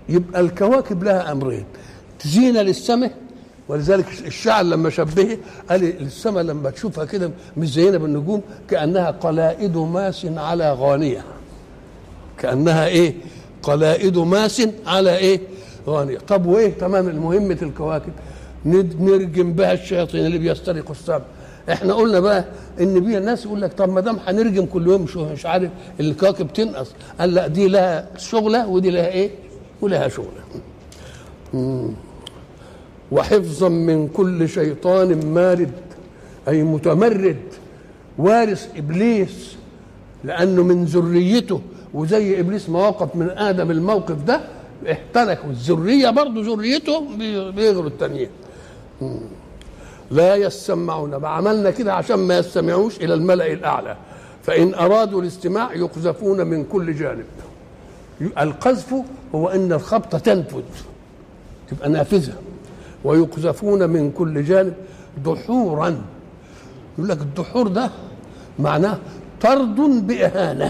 يبقى الكواكب لها امرين زينه للسماء ولذلك الشاعر لما شبهه قال السماء لما تشوفها كده مزينه بالنجوم كانها قلائد ماس على غانيه كانها ايه قلائد ماس على ايه غانيه طب وايه تمام مهمه الكواكب ند- نرجم بها الشياطين اللي بيسترقوا السماء احنا قلنا بقى ان بيها الناس يقول لك طب ما دام هنرجم كل يوم شو مش عارف الكواكب تنقص قال لا دي لها شغله ودي لها ايه ولها شغله مم. وحفظا من كل شيطان مارد اي متمرد وارث ابليس لانه من ذريته وزي ابليس ما وقف من ادم الموقف ده احترق والذريه برضه ذريته بي- بيغروا التانيين مم. لا يسمعون ما عملنا كده عشان ما يستمعوش الى الملا الاعلى فان ارادوا الاستماع يقذفون من كل جانب القذف هو ان الخبطه تنفذ تبقى نافذه ويقذفون من كل جانب دحورا يقول لك الدحور ده معناه طرد باهانه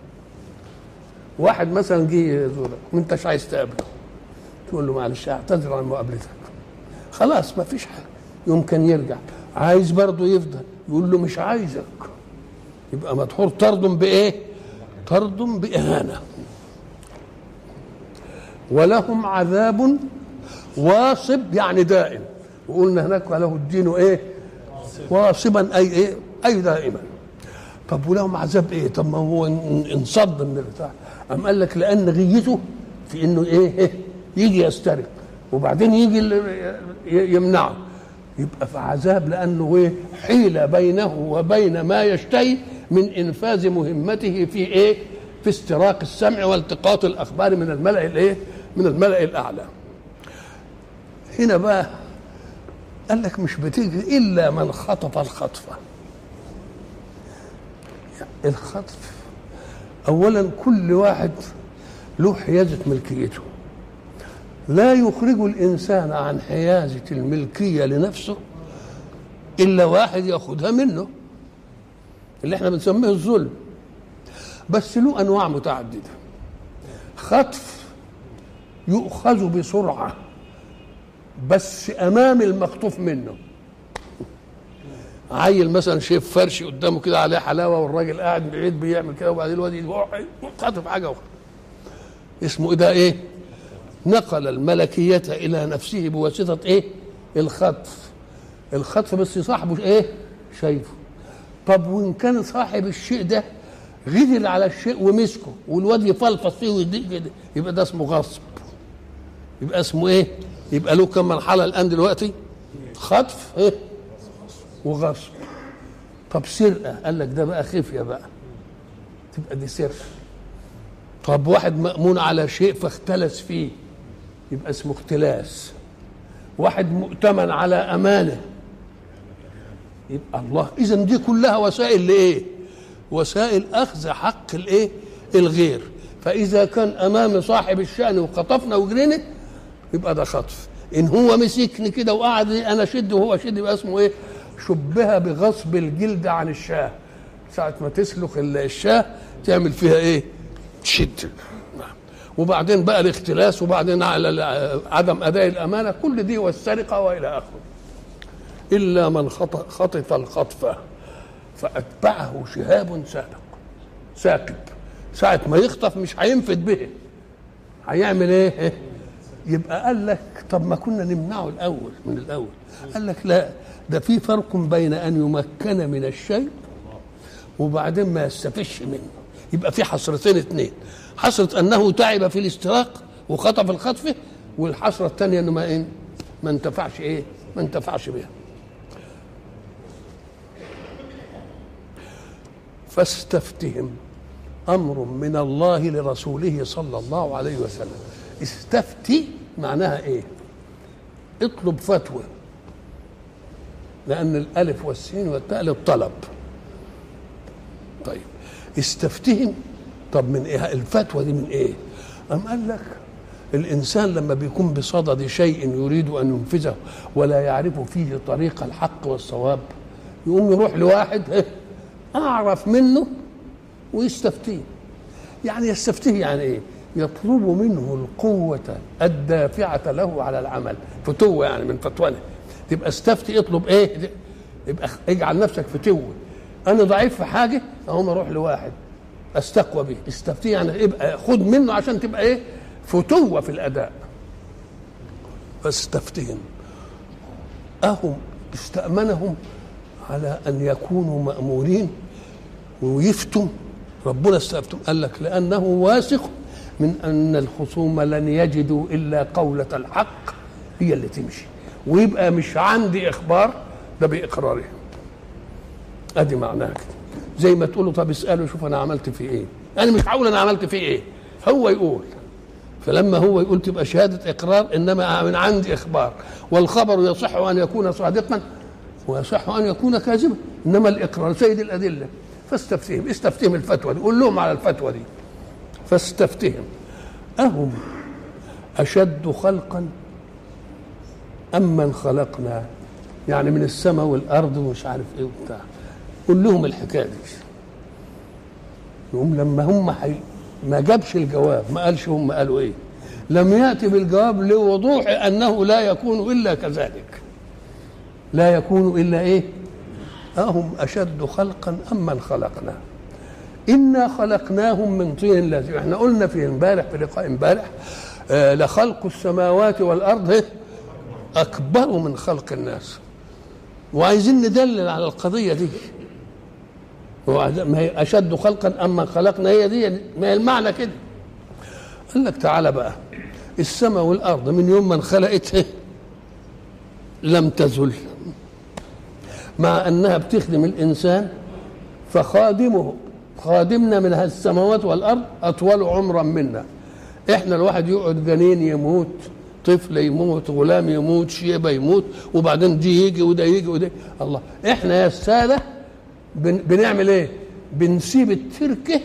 واحد مثلا جه يزورك وانت مش عايز تقابله تقول له معلش اعتذر عن مقابلتك خلاص ما فيش حاجه يمكن يرجع عايز برضه يفضل يقول له مش عايزك يبقى مدحور طرد بايه طرد باهانه ولهم عذاب واصب يعني دائم وقلنا هناك له الدين ايه واصبا اي ايه اي دائما طب ولهم عذاب ايه طب ما هو ان- انصد من البتاع ام قال لك لان غيته في انه ايه, إيه يجي يسترق وبعدين يجي ال- ي- يمنعه يبقى في عذاب لانه ايه حيل بينه وبين ما يشتهي من انفاذ مهمته في ايه في استراق السمع والتقاط الاخبار من الملا الايه من الملا الاعلى هنا بقى قال لك مش بتيجي الا من خطف الخطفه الخطف اولا كل واحد له حيازه ملكيته لا يخرج الانسان عن حيازه الملكيه لنفسه الا واحد ياخذها منه اللي احنا بنسميه الظلم بس له انواع متعدده خطف يؤخذ بسرعه بس امام المخطوف منه عيل مثلا شايف فرش قدامه كده عليه حلاوه والراجل قاعد بعيد بيعمل كده وبعدين الواد يروح خاطف حاجه أخرى. اسمه ده ايه؟ نقل الملكية إلى نفسه بواسطة إيه؟ الخطف الخطف بس صاحبه إيه؟ شايفه طب وإن كان صاحب الشيء ده غدل على الشيء ومسكه والواد يفلفص فيه ويديك كده يبقى ده اسمه غصب يبقى اسمه ايه؟ يبقى له كم مرحله الان دلوقتي؟ خطف ايه؟ وغصب طب سرقه قال لك ده بقى خفيه بقى تبقى دي سرقه طب واحد مأمون على شيء فاختلس فيه يبقى اسمه اختلاس واحد مؤتمن على امانه يبقى الله اذا دي كلها وسائل لايه وسائل اخذ حق الايه الغير فاذا كان امام صاحب الشان وخطفنا وجرينا يبقى ده خطف ان هو مسكني كده وقعد انا شد وهو شد يبقى اسمه ايه شبه بغصب الجلد عن الشاه ساعة ما تسلخ الشاه تعمل فيها ايه تشد وبعدين بقى الاختلاس وبعدين على عدم اداء الامانه كل دي والسرقه والى اخره الا من خط- خطف الخطفه فاتبعه شهاب سابق ساكب ساعة ما يخطف مش هينفذ به هيعمل ايه يبقى قال لك طب ما كنا نمنعه الاول من الاول قال لك لا ده في فرق بين ان يمكن من الشيء وبعدين ما يستفش منه يبقى في حسرتين اثنين حسرة انه تعب في الاستراق وخطف الخطفه والحسرة الثانية انه ما ايه ما انتفعش ايه ما انتفعش بها فاستفتهم امر من الله لرسوله صلى الله عليه وسلم استفتي معناها ايه اطلب فتوى لان الالف والسين والتاء للطلب طيب استفتهم طب من ايه الفتوى دي من ايه ام قال لك الانسان لما بيكون بصدد شيء يريد ان ينفذه ولا يعرف فيه طريق الحق والصواب يقوم يروح لواحد إيه؟ اعرف منه ويستفتيه يعني يستفتيه يعني ايه يطلب منه القوة الدافعة له على العمل فتوة يعني من فتوانه تبقى استفتي اطلب ايه يبقى اجعل نفسك فتوة انا ضعيف في حاجة اقوم اروح لواحد استقوى به استفتيه يعني يبقى خد منه عشان تبقى ايه فتوة في الاداء فاستفتهم اهم استأمنهم على ان يكونوا مأمورين ويفتوا ربنا استفتهم قال لك لانه واثق من ان الخصوم لن يجدوا الا قولة الحق هي اللي تمشي ويبقى مش عندي اخبار ده باقرارهم ادي معناها كده زي ما تقولوا طب اساله شوف انا عملت فيه ايه انا مش هقول انا عملت فيه ايه هو يقول فلما هو يقول تبقى شهاده اقرار انما من عندي اخبار والخبر يصح ان يكون صادقا ويصح ان يكون كاذبا انما الاقرار سيد الادله فاستفتهم استفتهم الفتوى دي قول لهم على الفتوى دي فاستفتهم أهم أشد خلقا أم من خلقنا يعني من السماء والأرض ومش عارف إيه وبتاع قول لهم الحكاية دي يقوم لما هم حي... ما جابش الجواب ما قالش هم قالوا إيه لم يأتي بالجواب لوضوح أنه لا يكون إلا كذلك لا يكون إلا إيه أهم أشد خلقا أم من خلقنا إنا خلقناهم من طين لازم احنا قلنا في امبارح في لقاء امبارح آه لخلق السماوات والأرض أكبر من خلق الناس وعايزين ندلل على القضية دي ما هي أشد خلقا أما خلقنا هي دي ما هي المعنى كده قال لك تعالى بقى السماء والأرض من يوم ما انخلقت لم تزل مع أنها بتخدم الإنسان فخادمه خادمنا من السماوات والارض اطول عمرا منا احنا الواحد يقعد جنين يموت طفل يموت غلام يموت شيبه يموت وبعدين دي يجي وده يجي وده الله احنا يا الساده بن بنعمل ايه بنسيب التركه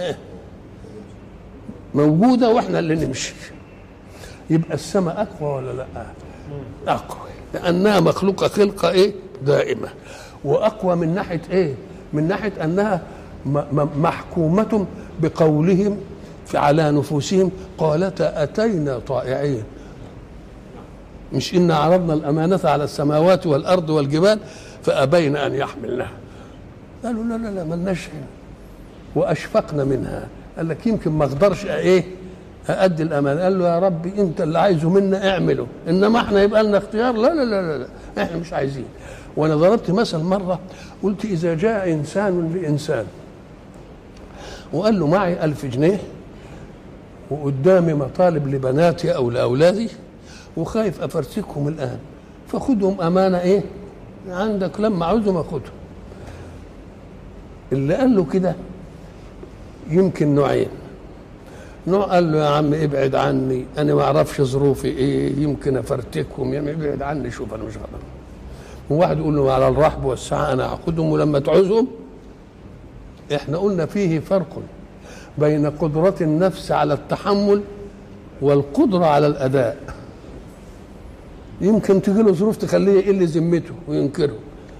موجوده واحنا اللي نمشي يبقى السماء اقوى ولا لا اقوى لانها مخلوقه خلقه ايه دائمه واقوى من ناحيه ايه من ناحيه انها محكومة بقولهم على نفوسهم قالتا أتينا طائعين مش إن عرضنا الأمانة على السماوات والأرض والجبال فأبين أن يحملنها قالوا لا لا لا ملناش وأشفقنا منها قال لك يمكن ما أقدرش إيه أأدي الأمانة قال له يا ربي أنت اللي عايزه منا اعمله إنما إحنا يبقى لنا اختيار لا لا لا لا إحنا مش عايزين وأنا ضربت مثل مرة قلت إذا جاء إنسان لإنسان وقال له معي ألف جنيه وقدامي مطالب لبناتي أو لأولادي وخايف أفرسكهم الآن فخدهم أمانة إيه عندك لما عاوزهم أخدهم اللي قال له كده يمكن نوعين نوع قال له يا عم ابعد عني انا ما اعرفش ظروفي ايه يمكن افرتكهم يعني ابعد عني شوف انا مش غلط وواحد يقول له على الرحب والسعه انا هاخدهم ولما تعوزهم احنا قلنا فيه فرق بين قدرة النفس على التحمل والقدرة على الأداء يمكن تجي له ظروف تخليه يقل ذمته وينكره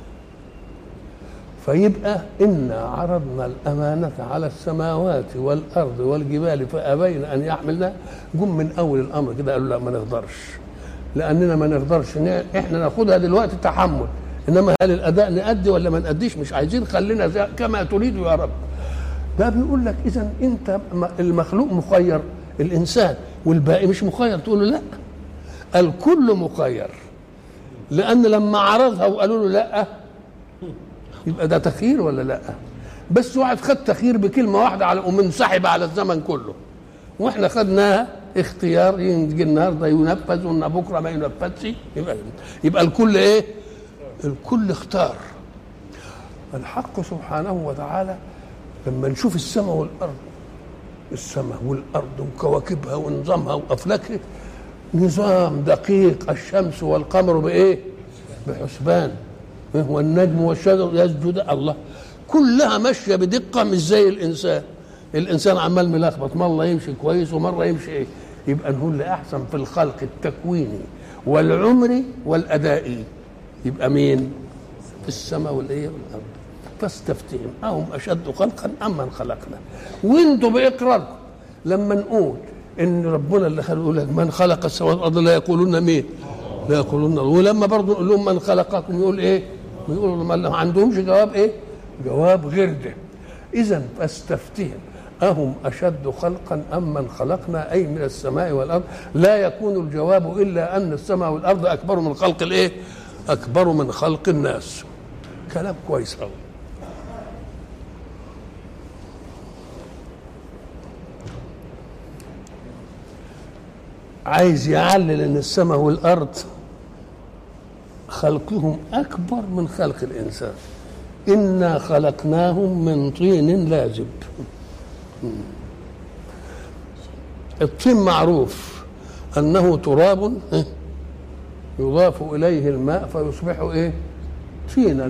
فيبقى إنا عرضنا الأمانة على السماوات والأرض والجبال فأبين أن يحملنا جم من أول الأمر كده قالوا لا ما نقدرش لأننا ما نقدرش إحنا ناخدها دلوقتي تحمل انما هل الاداء نادي ولا ما ناديش مش عايزين خلينا كما تريد يا رب ده بيقول لك اذا انت المخلوق مخير الانسان والباقي مش مخير تقول له لا الكل مخير لان لما عرضها وقالوا له لا يبقى ده تخيير ولا لا بس واحد خد تخيير بكلمه واحده على ومنسحب على الزمن كله واحنا خدناها اختيار يجي النهارده ينفذ وان بكره ما ينفذش يبقى يبقى الكل ايه؟ الكل اختار الحق سبحانه وتعالى لما نشوف السماء والارض السماء والارض وكواكبها ونظامها وافلاكها نظام دقيق الشمس والقمر بايه؟ بحسبان والنجم والشجر يسجد الله كلها ماشيه بدقه مش زي الانسان الانسان عمال ملخبط مره يمشي كويس ومره يمشي ايه يبقى نقول اللي احسن في الخلق التكويني والعمري والادائي يبقى مين في السماء والايه والارض فاستفتهم اهم اشد خلقا ام من خلقنا وانتم باقراركم لما نقول ان ربنا اللي خلق يقول لك من خلق السماوات والارض لا يقولون مين لا يقولون الله ولما برضه نقول لهم من خلقكم يقول ايه يقولوا ما عندهمش جواب ايه جواب غير ده اذا فاستفتهم أهم أشد خلقا أم من خلقنا أي من السماء والأرض لا يكون الجواب إلا أن السماء والأرض أكبر من خلق الإيه أكبر من خلق الناس كلام كويس أوي عايز يعلل ان السماء والارض خلقهم اكبر من خلق الانسان انا خلقناهم من طين لازب الطين معروف انه تراب يضاف اليه الماء فيصبح ايه طينا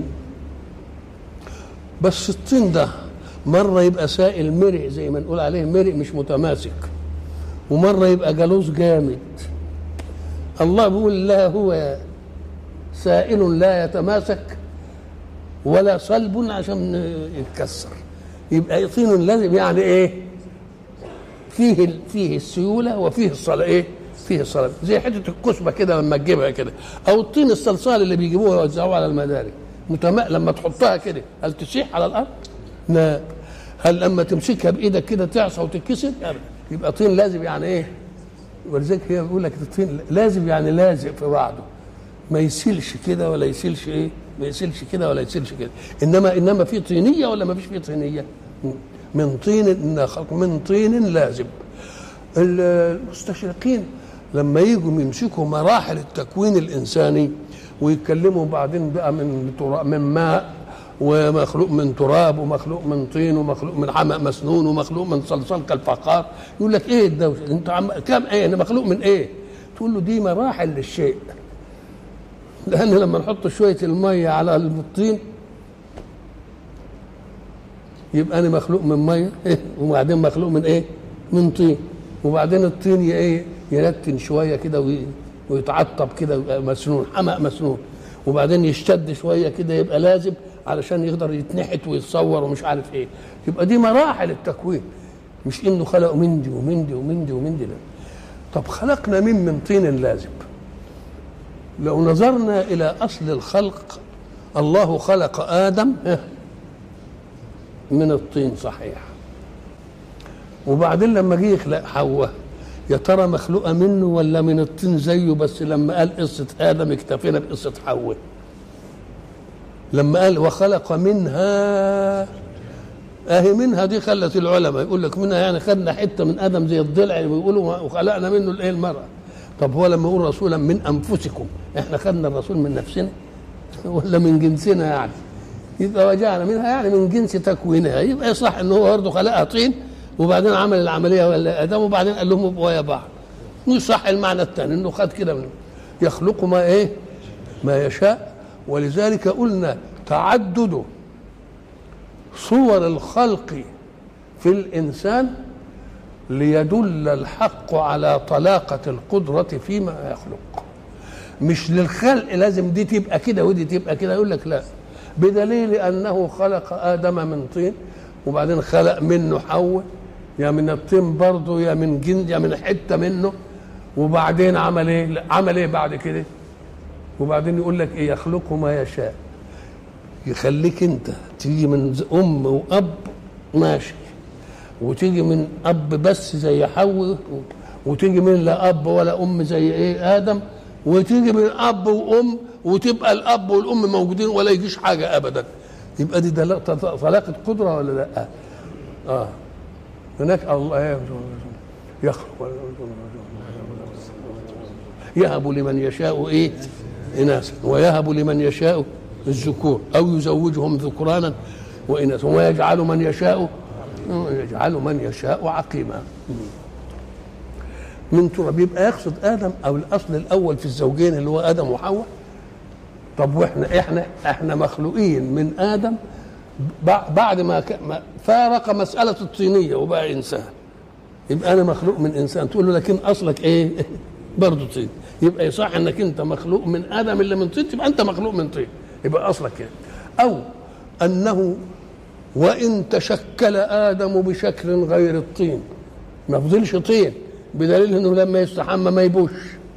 بس الطين ده مره يبقى سائل مرع زي ما نقول عليه مرع مش متماسك ومره يبقى جالوس جامد الله بيقول لا هو سائل لا يتماسك ولا صلب عشان يتكسر يبقى طين لازم يعني ايه فيه فيه السيوله وفيه الصلاه ايه فيه الصلاه زي حته الكسبه كده لما تجيبها كده او الطين الصلصال اللي بيجيبوها ويوزعوها على المدارك متم... لما تحطها كده هل تسيح على الارض؟ لا هل لما تمسكها بايدك كده تعصى وتتكسر؟ يبقى طين لازم يعني ايه؟ ولذلك هي بيقول لك الطين لازم يعني لازق في بعضه ما يسيلش كده ولا يسيلش ايه؟ ما يسيلش كده ولا يسيلش كده انما انما في طينيه ولا ما فيش في طينيه؟ من طين خلق من طين لازم المستشرقين لما يجوا يمسكوا مراحل التكوين الانساني ويتكلموا بعدين بقى من من ماء ومخلوق من تراب ومخلوق من طين ومخلوق من حمأ مسنون ومخلوق من صلصال كالفقار يقول لك ايه الدوشه انت عم كم ايه انا مخلوق من ايه تقول له دي مراحل للشيء لان لما نحط شويه الميه على الطين يبقى انا مخلوق من ميه وبعدين مخلوق من ايه من طين وبعدين الطين ايه ينتن شويه كده ويتعطب كده ويبقى مسنون حمأ مسنون وبعدين يشتد شويه كده يبقى لازم علشان يقدر يتنحت ويتصور ومش عارف ايه يبقى دي مراحل التكوين مش انه خلق من دي ومن دي ومن دي ومن دي لا طب خلقنا من من طين لازب لو نظرنا الى اصل الخلق الله خلق ادم من الطين صحيح وبعدين لما جه يخلق حواء يا ترى مخلوقه منه ولا من الطين زيه بس لما قال قصه ادم اكتفينا بقصه حواء لما قال وخلق منها اهي منها دي خلت العلماء يقول لك منها يعني خدنا حته من ادم زي الضلع اللي بيقولوا وخلقنا منه الايه المراه طب هو لما يقول رسولا من انفسكم احنا خدنا الرسول من نفسنا ولا من جنسنا يعني يبقى وجعنا منها يعني من جنس تكوينها يبقى صح ان هو برضه خلقها طين وبعدين عمل العمليه ولا ادم وبعدين قال لهم ابقوا يا بعض مش صح المعنى الثاني انه خد كده منه يخلق ما ايه ما يشاء ولذلك قلنا تعدد صور الخلق في الانسان ليدل الحق على طلاقه القدره فيما يخلق مش للخلق لازم دي تبقى كده ودي تبقى كده يقول لك لا بدليل انه خلق ادم من طين وبعدين خلق منه حواء يا من الطين برضه يا من جن يا من حته منه وبعدين عمل ايه عمل ايه بعد كده وبعدين يقول لك ايه يخلق ما يشاء يخليك انت تيجي من ام واب ماشي وتيجي من اب بس زي حواء وتيجي من لا اب ولا ام زي ايه ادم وتيجي من اب وام وتبقى الاب والام موجودين ولا يجيش حاجه ابدا يبقى دي طلاقه قدره ولا لا اه هناك الله يخلق يهب لمن يشاء ايه اناثا ويهب لمن يشاء الذكور او يزوجهم ذكرانا واناثا ويجعل من يشاء يجعل من يشاء عقيما من تراب يبقى يقصد ادم او الاصل الاول في الزوجين اللي هو ادم وحواء طب واحنا احنا احنا مخلوقين من ادم بعد ما فارق مساله الطينيه وبقى انسان يبقى انا مخلوق من انسان تقول له لكن اصلك ايه برضه طين يبقى يصح انك انت مخلوق من ادم اللي من طين تبقى انت مخلوق من طين يبقى اصلك كده او انه وان تشكل ادم بشكل غير الطين ما فضلش طين بدليل انه لما يستحمى ما يبوش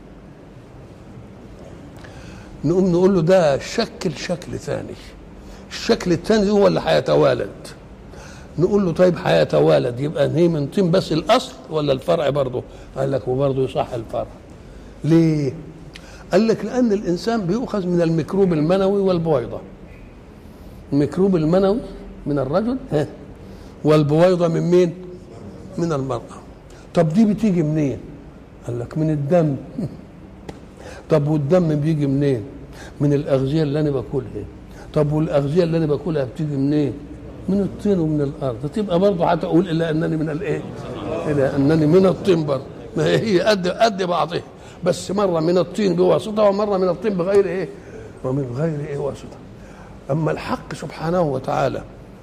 نقوم نقول له ده شكل شكل ثاني الشكل الثاني هو اللي هيتوالد نقول له طيب هيتوالد يبقى هي من طين بس الاصل ولا الفرع برضه قال لك وبرضه يصح الفرع ليه قال لك لان الانسان بيؤخذ من الميكروب المنوي والبويضه الميكروب المنوي من الرجل ها والبويضه من مين من المراه طب دي بتيجي منين قال لك من الدم طب والدم بيجي منين من الاغذيه اللي انا باكلها طب والاغذيه اللي انا باكلها بتيجي منين من الطين ومن الارض تبقى برضه هتقول الا انني من الايه الى انني من الطين برضه ما هي قد قد بعضها بس مره من الطين بواسطه ومره من الطين بغير ايه ومن غير ايه واسطه اما الحق سبحانه وتعالى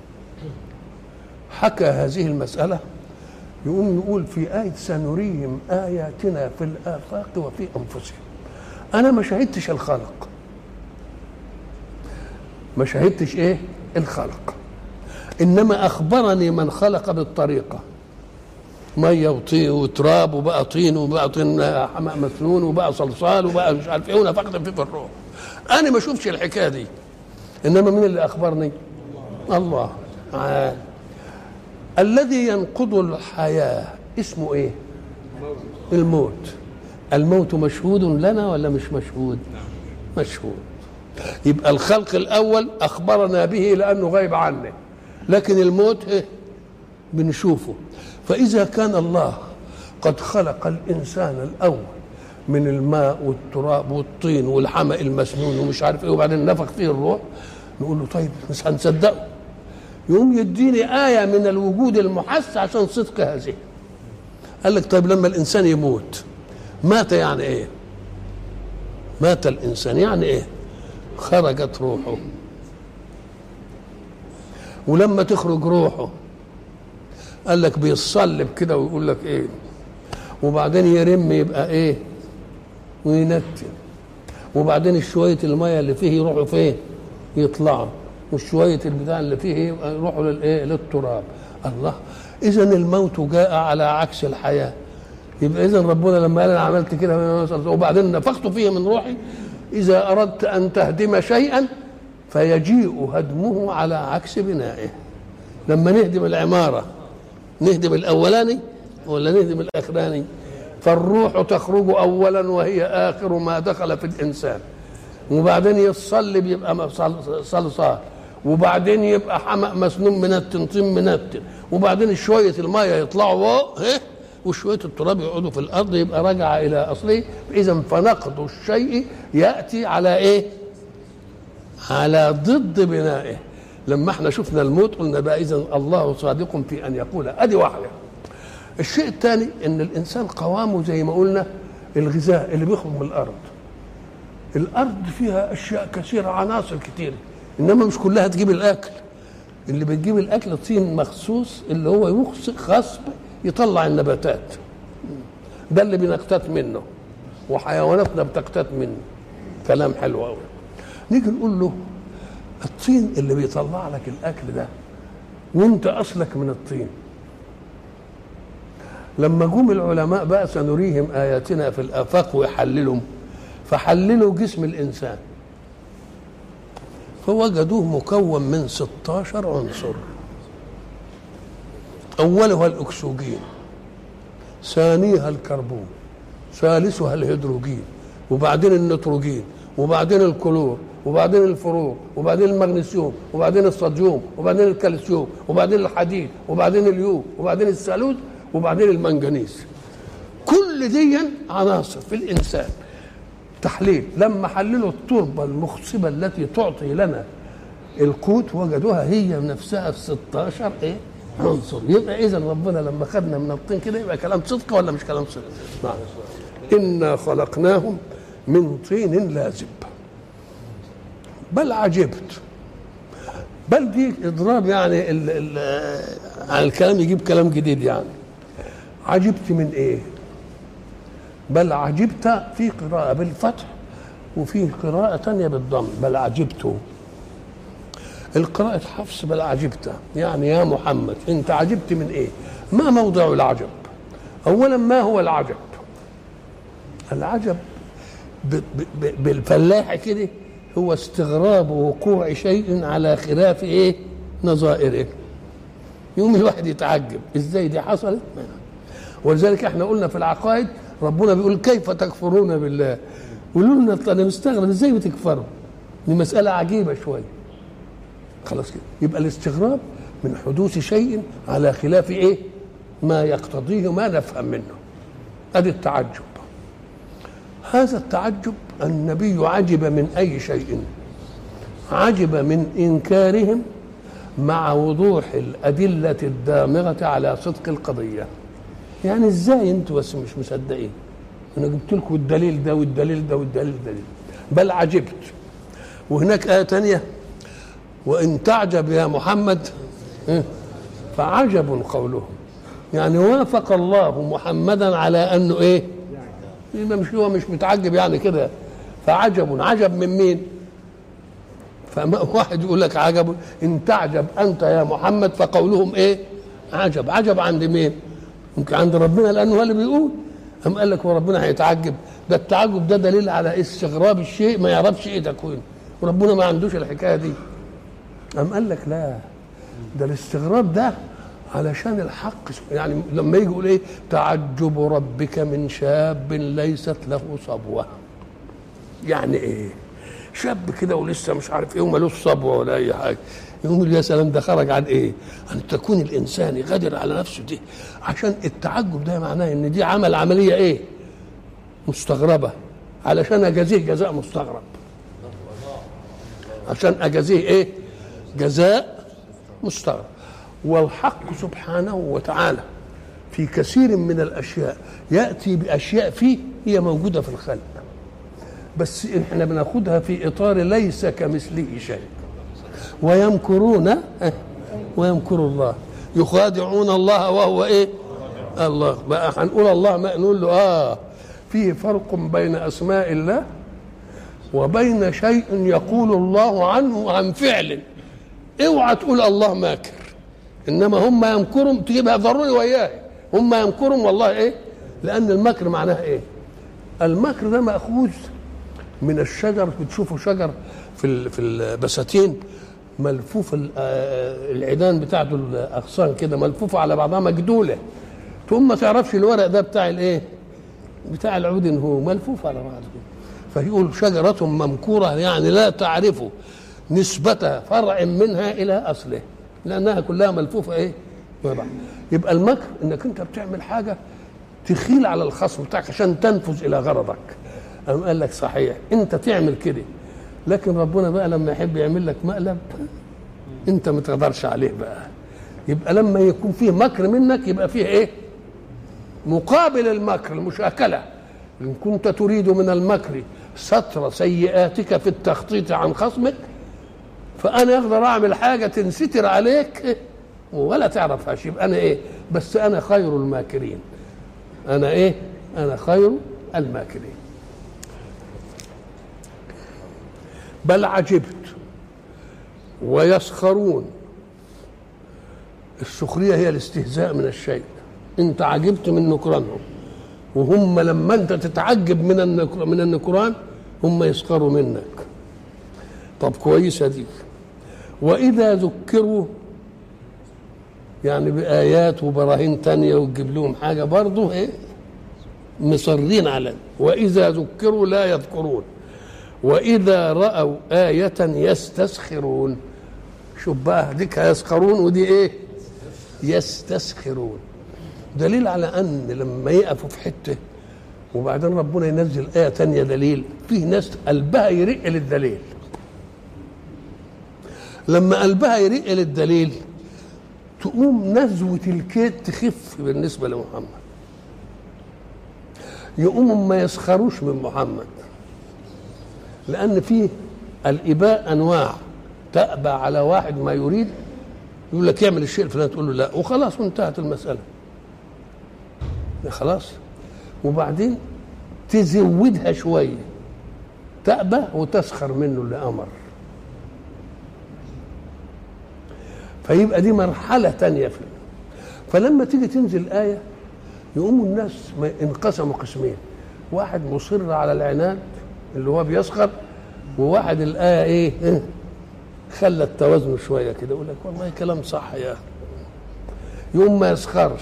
حكى هذه المساله يقوم يقول في آية سنريهم آياتنا في الآفاق وفي أنفسهم أنا ما شهدتش الخلق ما شهدتش إيه الخلق إنما أخبرني من خلق بالطريقة مية وطين وتراب وبقى طين وبقى طين حماء مسنون وبقى صلصال وبقى مش عارف ايه ونفخت فيه في الروح انا ما شفتش الحكايه دي انما مين اللي اخبرني الله تعالى الذي ينقض الحياة اسمه ايه الموت الموت مشهود لنا ولا مش مشهود مشهود يبقى الخلق الأول أخبرنا به لأنه غايب عنه لكن الموت إيه؟ بنشوفه فإذا كان الله قد خلق الإنسان الأول من الماء والتراب والطين والحمأ المسنون ومش عارف ايه وبعدين نفخ فيه الروح نقول له طيب مش هنصدقه يقوم يديني آية من الوجود المحس عشان صدق هذه قال لك طيب لما الإنسان يموت مات يعني إيه مات الإنسان يعني إيه خرجت روحه ولما تخرج روحه قال لك بيتصلب كده ويقول لك ايه وبعدين يرم يبقى ايه وينتن وبعدين شويه الميه اللي فيه يروحوا فين يطلعوا وشويه البتاع اللي فيه يروحوا للايه للتراب الله اذا الموت جاء على عكس الحياه يبقى اذا ربنا لما قال انا عملت كده وبعدين نفخت فيه من روحي اذا اردت ان تهدم شيئا فيجيء هدمه على عكس بنائه لما نهدم العماره نهدم الاولاني ولا نهدم الاخراني فالروح تخرج اولا وهي اخر ما دخل في الانسان وبعدين يتصلب يبقى صلصال وبعدين يبقى حمأ مسنون منتن طين منتن وبعدين شويه الميه يطلعوا فوق وشويه التراب يقعدوا في الارض يبقى رجع الى اصله اذا فنقض الشيء ياتي على ايه؟ على ضد بنائه لما احنا شفنا الموت قلنا بقى اذا الله صادق في ان يقول ادي واحده الشيء الثاني ان الانسان قوامه زي ما قلنا الغذاء اللي بيخرج من الارض الارض فيها اشياء كثيره عناصر كثيره انما مش كلها تجيب الاكل اللي بتجيب الاكل طين مخصوص اللي هو خصب يطلع النباتات ده اللي بنقتات منه وحيواناتنا بتقتات منه كلام حلو قوي نيجي نقول له الطين اللي بيطلع لك الاكل ده وانت اصلك من الطين لما جم العلماء بقى سنريهم اياتنا في الافاق ويحللهم فحللوا جسم الانسان فوجدوه مكون من 16 عنصر اولها الاكسجين ثانيها الكربون ثالثها الهيدروجين وبعدين النيتروجين وبعدين الكلور وبعدين الفلور وبعدين المغنيسيوم وبعدين الصوديوم وبعدين الكالسيوم وبعدين الحديد وبعدين اليود وبعدين الثالوث وبعدين المنجنيز كل دي عناصر في الانسان تحليل لما حللوا التربه المخصبه التي تعطي لنا القوت وجدوها هي نفسها في 16 ايه عنصر يبقى اذا ربنا لما خدنا من الطين كده يبقى كلام صدق ولا مش كلام صدق نعم انا خلقناهم من طين لازب بل عجبت بل دي اضراب يعني ال ال على الكلام يجيب كلام جديد يعني عجبت من ايه بل عجبت في قراءة بالفتح وفي قراءة تانية بالضم بل عجبت القراءة حفص بل عجبت يعني يا محمد انت عجبت من ايه ما موضع العجب اولا ما هو العجب العجب ب- ب- ب- بالفلاح كده هو استغراب وقوع شيء على خلاف ايه نظائره يوم الواحد يتعجب ازاي دي حصلت ولذلك احنا قلنا في العقائد ربنا بيقول كيف تكفرون بالله قولوا لنا انا مستغرب ازاي بتكفروا دي مساله عجيبه شويه خلاص كده يبقى الاستغراب من حدوث شيء على خلاف ايه ما يقتضيه ما نفهم منه ادي التعجب هذا التعجب النبي عجب من اي شيء عجب من انكارهم مع وضوح الادله الدامغه على صدق القضيه يعني ازاي انتوا بس مش مصدقين انا جبت لكم الدليل ده والدليل ده والدليل ده بل عجبت وهناك ايه تانية وان تعجب يا محمد إيه؟ فعجب قولهم يعني وافق الله محمدا على انه ايه يبقى مش هو مش متعجب يعني كده فعجب عجب من مين فما واحد يقول لك عجب ان تعجب انت يا محمد فقولهم ايه عجب عجب عند مين يمكن عند ربنا لانه هو اللي بيقول أم قال لك هو ربنا هيتعجب ده التعجب ده دليل على استغراب الشيء ما يعرفش ايه تكوينه وربنا ما عندوش الحكايه دي أم قال لك لا ده الاستغراب ده علشان الحق يعني لما يجي يقول ايه تعجب ربك من شاب ليست له صبوه يعني ايه شاب كده ولسه مش عارف ايه ومالوش صبوه ولا اي حاجه يقول يا سلام ده خرج عن ايه؟ ان تكون الانسان غادر على نفسه دي عشان التعجب ده معناه ان دي عمل عمليه ايه؟ مستغربه علشان اجازيه جزاء مستغرب عشان اجازيه ايه؟ جزاء مستغرب والحق سبحانه وتعالى في كثير من الاشياء ياتي باشياء فيه هي موجوده في الخلق بس احنا بناخدها في اطار ليس كمثله شيء ويمكرون اه، ويمكر الله يخادعون الله وهو ايه الله بقى هنقول الله ما نقول له اه فيه فرق بين اسماء الله وبين شيء يقول الله عنه عن فعل اوعى تقول الله ماكر انما هم يمكرون تجيبها ضروري وياه هم يمكرون والله ايه لان المكر معناه ايه المكر ده ماخوذ من الشجر بتشوفوا شجر في ال- في البساتين ملفوف ال- آه، العيدان بتاعته الاغصان كده ملفوفه على بعضها مجدوله ثم ما تعرفش الورق ده بتاع الايه بتاع العود إن هو ملفوف على بعض كده فيقول شجرة ممكورة يعني لا تعرف نسبة فرع منها إلى أصله لأنها كلها ملفوفة إيه مع بعض. يبقى المكر إنك أنت بتعمل حاجة تخيل على الخصم بتاعك عشان تنفذ إلى غرضك قام قال لك صحيح أنت تعمل كده لكن ربنا بقى لما يحب يعمل لك مقلب أنت ما تقدرش عليه بقى يبقى لما يكون فيه مكر منك يبقى فيه إيه مقابل المكر المشاكلة إن كنت تريد من المكر ستر سيئاتك في التخطيط عن خصمك فأنا أقدر أعمل حاجة تنستر عليك ولا تعرفهاش يبقى أنا إيه بس أنا خير الماكرين أنا إيه أنا خير الماكرين بل عجبت ويسخرون السخرية هي الاستهزاء من الشيء انت عجبت من نكرانهم وهم لما انت تتعجب من النكر من النكران هم يسخروا منك طب كويسه دي واذا ذكروا يعني بايات وبراهين تانية وتجيب لهم حاجه برضه ايه مصرين على واذا ذكروا لا يذكرون واذا راوا ايه يستسخرون شوف بقى ديك يسخرون ودي ايه يستسخرون دليل على ان لما يقفوا في حته وبعدين ربنا ينزل ايه تانية دليل فيه ناس قلبها يرق للدليل لما قلبها يرق للدليل تقوم نزوة الكيد تخف بالنسبة لمحمد يقوموا ما يسخروش من محمد لأن فيه الإباء أنواع تأبى على واحد ما يريد يقول لك اعمل الشيء الفلاني تقول له لا وخلاص وانتهت المسألة خلاص وبعدين تزودها شوية تأبى وتسخر منه اللي أمر فيبقى دي مرحلة تانية في فلما تيجي تنزل آية يقوموا الناس ما- انقسموا قسمين واحد مصر على العناد اللي هو بيسخر وواحد الآية إيه إيه؟ خلت توازنه شوية كده يقول لك والله كلام صح يا أخي يقوم ما يسخرش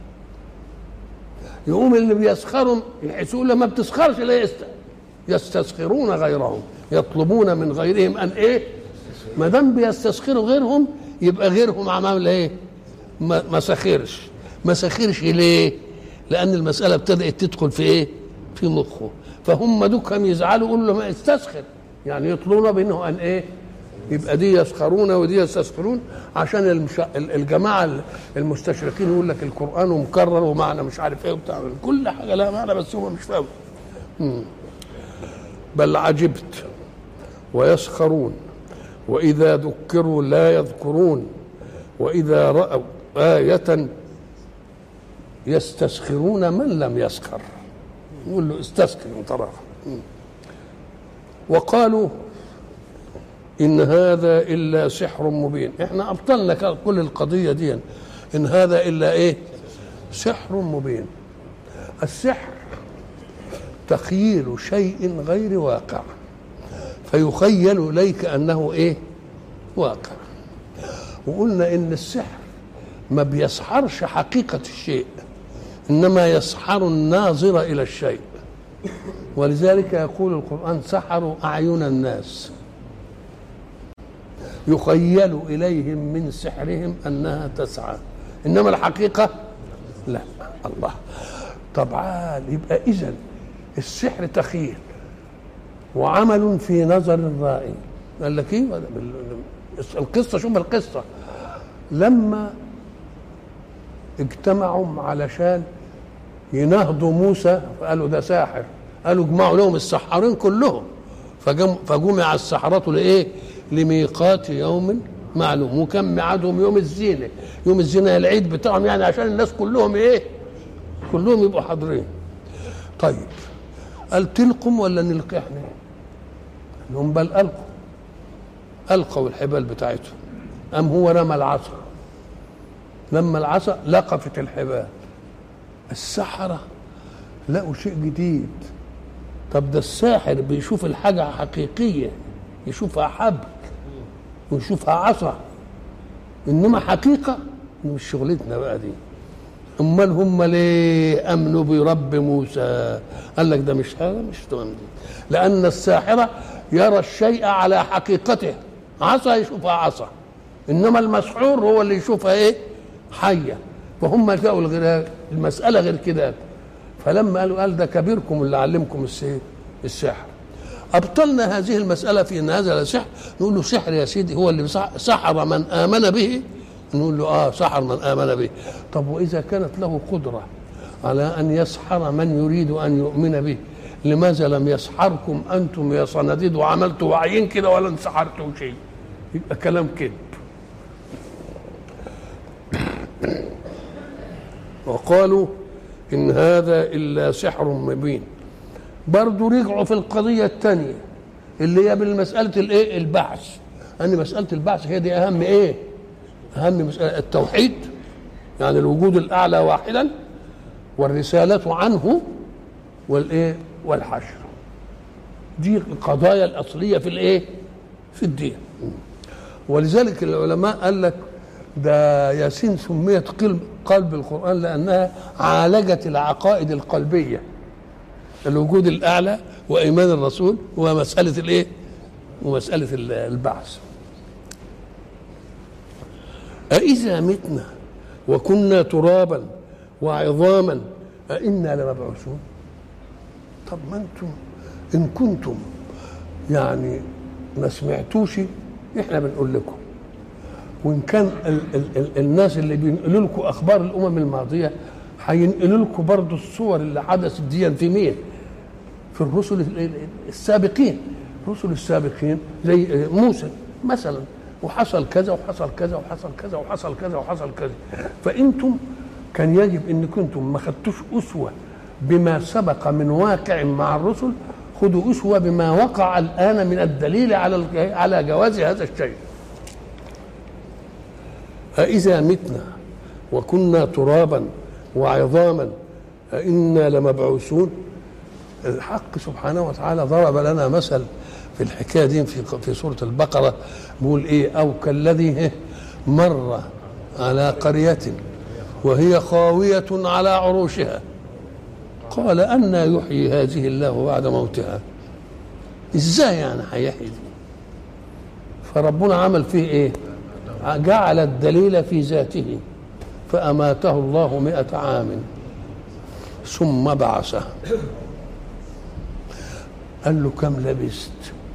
يقوم اللي بيسخرهم يحسوا له ما بتسخرش لا يست... يستسخرون غيرهم يطلبون من غيرهم ان ايه ما دام بيستسخروا غيرهم يبقى غيرهم عمل ايه ما ما سخرش ما سخرش ليه لان المساله ابتدات تدخل في ايه في مخه فهم دوك هم يزعلوا يقولوا له ما استسخر يعني يطلبون بانه ان ايه يبقى دي يسخرون ودي يستسخرون عشان المش... ال- الجماعه المستشرقين يقول لك القران مكرر ومعنى مش عارف ايه وبتاع كل حاجه لها معنى بس هم مش فاهمين مم. بل عجبت ويسخرون واذا ذكروا لا يذكرون واذا راوا ايه يستسخرون من لم يسخر يقول له استسخر من طرف وقالوا إن هذا إلا سحر مبين إحنا أبطلنا ك- كل القضية دي إن هذا إلا إيه سحر مبين السحر تخييل شيء غير واقع فيخيل إليك أنه إيه واقع وقلنا إن السحر ما بيسحرش حقيقة الشيء إنما يسحر الناظر إلى الشيء ولذلك يقول القرآن سحروا أعين الناس يخيل إليهم من سحرهم أنها تسعى إنما الحقيقة لا الله طبعا يبقى إذا السحر تخيل وعمل في نظر الرائي قال لك ايه القصه شوف القصه لما اجتمعوا علشان ينهضوا موسى قالوا ده ساحر قالوا اجمعوا لهم السحارين كلهم فجم فجمع السحرة لايه؟ لميقات يوم معلوم وكان ميعادهم يوم الزينه يوم الزينه العيد بتاعهم يعني عشان الناس كلهم ايه؟ كلهم يبقوا حاضرين طيب قال تلقم ولا نلقي احنا؟ لهم بل القوا القوا الحبال بتاعتهم ام هو رمى العصا لما العصا لقفت الحبال السحرة لقوا شيء جديد طب ده الساحر بيشوف الحاجة حقيقية يشوفها حبل ويشوفها عصا إنما حقيقة مش شغلتنا بقى دي امال هم ليه امنوا برب موسى قال لك ده مش هذا مش تمام دي لان الساحره يرى الشيء على حقيقته عصا يشوفها عصا انما المسحور هو اللي يشوفها ايه حيه فهم لقوا الغير المساله غير كده فلما قالوا قال ده كبيركم اللي علمكم السحر السحر ابطلنا هذه المساله في ان هذا سحر نقول له سحر يا سيدي هو اللي سحر من امن به نقول له اه سحر من امن به طب واذا كانت له قدره على ان يسحر من يريد ان يؤمن به لماذا لم يسحركم انتم يا صناديد وعملتوا وعيين كده ولا انسحرتوا شيء يبقى كلام كذب وقالوا ان هذا الا سحر مبين برضه رجعوا في القضيه الثانيه اللي هي بالمساله الايه البعث ان مساله البعث هي دي اهم ايه اهم مساله التوحيد يعني الوجود الاعلى واحدا والرساله عنه والايه والحشر دي القضايا الاصليه في الايه في الدين ولذلك العلماء قال لك ده ياسين سميت قلب قلب القران لانها عالجت العقائد القلبيه الوجود الاعلى وايمان الرسول ومساله الايه ومساله البعث أإذا متنا وكنا ترابا وعظاما أإنا لمبعوثون طب ما أنتم إن كنتم يعني ما سمعتوش إحنا بنقول لكم وإن كان ال ال ال الناس اللي بينقلوا لكم أخبار الأمم الماضية هينقلوا لكم برضه الصور اللي حدثت دي في مين؟ في الرسل السابقين الرسل السابقين زي موسى مثلا وحصل كذا وحصل كذا وحصل كذا وحصل كذا وحصل كذا فانتم كان يجب ان كنتم ما خدتوش اسوه بما سبق من واقع مع الرسل خذوا اسوه بما وقع الان من الدليل على على جواز هذا الشيء أإذا متنا وكنا ترابا وعظاما أئنا لمبعوثون الحق سبحانه وتعالى ضرب لنا مثل في الحكايه دي في في سوره البقره بيقول ايه او كالذي مر على قريه وهي خاويه على عروشها قال أن يحيي هذه الله بعد موتها ازاي يعني هيحيي دي فربنا عمل فيه ايه جعل الدليل في ذاته فأماته الله مئة عام ثم بعثه قال له كم لبست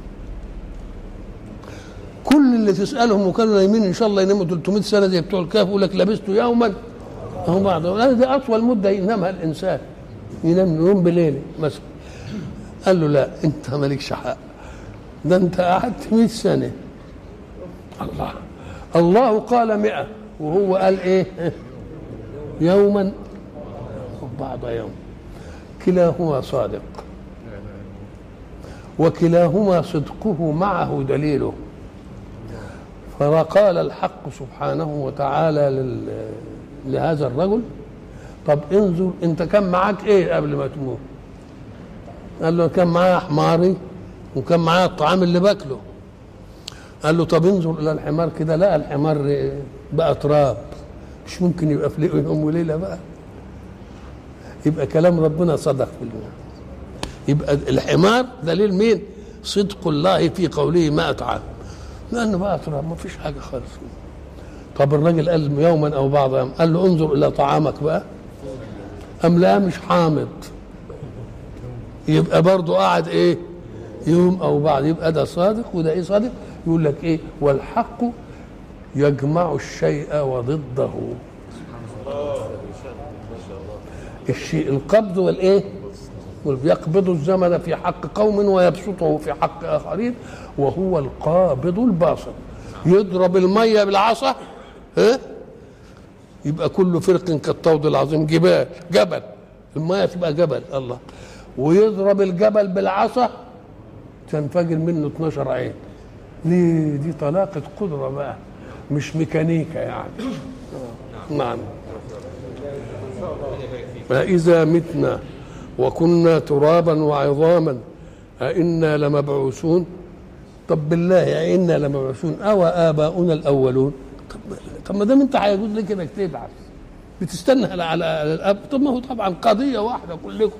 كل اللي تسالهم وكانوا نايمين ان شاء الله يناموا 300 سنه زي بتوع الكهف يقول لك لبست يوما اهو بعض ده اطول مده ينامها الانسان ينام يوم بليله مثلا قال له لا انت مالكش حق ده انت قعدت 100 سنه الله الله قال 100 وهو قال ايه يوما بعض يوم كلاهما صادق وكلاهما صدقه معه دليله فقال الحق سبحانه وتعالى لل... لهذا الرجل طب انظر انت كان معاك ايه قبل ما تموت قال له كان معايا حماري وكان معايا الطعام اللي باكله قال له طب انظر الى الحمار كده لا الحمار بقى تراب مش ممكن يبقى في يوم وليله بقى يبقى كلام ربنا صدق في الله يبقى الحمار دليل مين صدق الله في قوله ما أطعم لأنه ما أطعم ما فيش حاجة خالص طب الراجل قال يوما أو بعض يوم قال له انظر إلى طعامك بقى أم لا مش حامض يبقى برضه قاعد إيه يوم أو بعد يبقى ده صادق وده إيه صادق يقول لك إيه والحق يجمع الشيء وضده الشيء القبض والايه يقبض الزمن في حق قوم ويبسطه في حق اخرين وهو القابض الباسط يضرب الميه بالعصا ها يبقى كل فرق كالطود العظيم جبال جبل الميه تبقى جبل الله ويضرب الجبل بالعصا تنفجر منه 12 عين ليه دي طلاقة قدرة بقى مش ميكانيكا يعني نعم فإذا متنا وكنا ترابا وعظاما أئنا لمبعوثون طب بالله أئنا لمبعوثون أو آباؤنا الأولون طب طب ما دام أنت هيجوز لك إنك تبعث بتستنى على على الأب طب ما هو طبعا قضية واحدة كلكم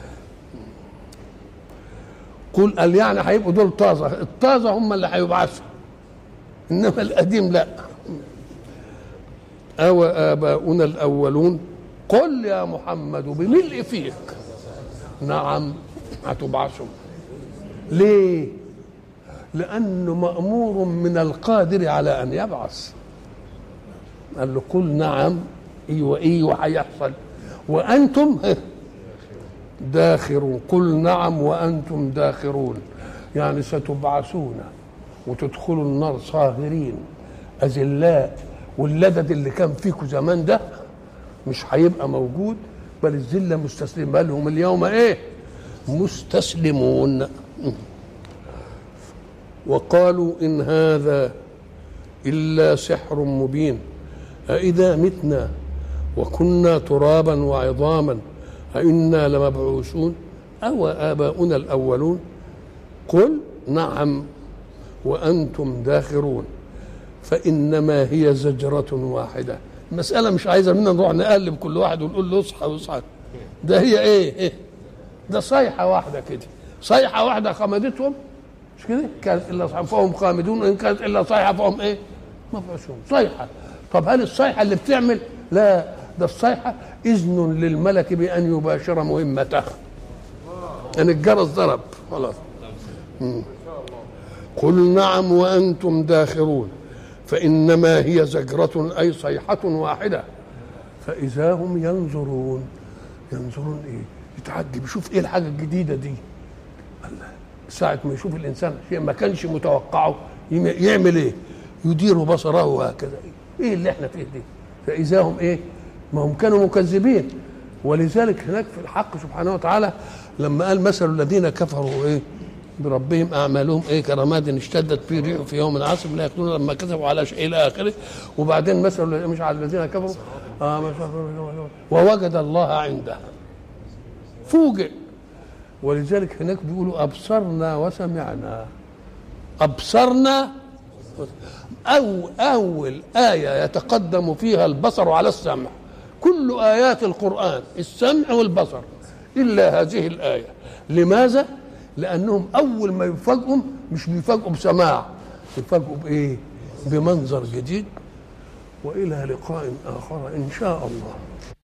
قل قال يعني هيبقوا دول طازة الطازة هم اللي هيبعثوا إنما القديم لا أو آباؤنا الأولون قل يا محمد بملء فيك نعم هتبعثوا ليه لأنه مأمور من القادر على أن يبعث قال له قل نعم ايوه ايوه هيحصل وانتم داخرون قل نعم وانتم داخرون يعني ستبعثون وتدخلوا النار صاغرين اذلاء واللدد اللي كان فيكم زمان ده مش هيبقى موجود بل الذله مستسلم بل هم اليوم ايه مستسلمون وقالوا ان هذا الا سحر مبين أإذا متنا وكنا ترابا وعظاما أئنا لمبعوثون أو آباؤنا الأولون قل نعم وأنتم داخرون فإنما هي زجرة واحدة المسألة مش عايزة منا نروح نقلب كل واحد ونقول له اصحى واصحى ده هي ايه, إيه؟ ده صيحة واحدة كده صيحة واحدة خمدتهم مش كده كانت إلا صيحة فهم خامدون وإن كانت إلا صيحة فهم إيه مبعوثون صيحة طب هل الصيحة اللي بتعمل لا ده الصيحة إذن للملك بأن يباشر مهمته يعني الجرس ضرب خلاص مم. قل نعم وأنتم داخرون فإنما هي زجرة أي صيحة واحدة فإذا هم ينظرون ينظرون إيه يتعجب يشوف إيه الحاجة الجديدة دي الله ساعة ما يشوف الإنسان شيء ما كانش متوقعه يعمل إيه يدير بصره هكذا إيه اللي إحنا فيه دي فإذا هم إيه ما هم كانوا مكذبين ولذلك هناك في الحق سبحانه وتعالى لما قال مثل الذين كفروا ايه بربهم اعمالهم ايه كرماد اشتدت فيه ريح في يوم عاصف لا يقتلون لما كذبوا على شيء الى اخره وبعدين مثل مش على الذين كفروا آه ووجد الله عنده فوجئ ولذلك هناك بيقولوا ابصرنا وسمعنا ابصرنا أو أول آية يتقدم فيها البصر على السمع كل آيات القرآن السمع والبصر إلا هذه الآية لماذا؟ لأنهم أول ما يفاجئوا مش بيفاجئوا بسماع يفاجئوا بإيه؟ بمنظر جديد وإلى لقاء آخر إن شاء الله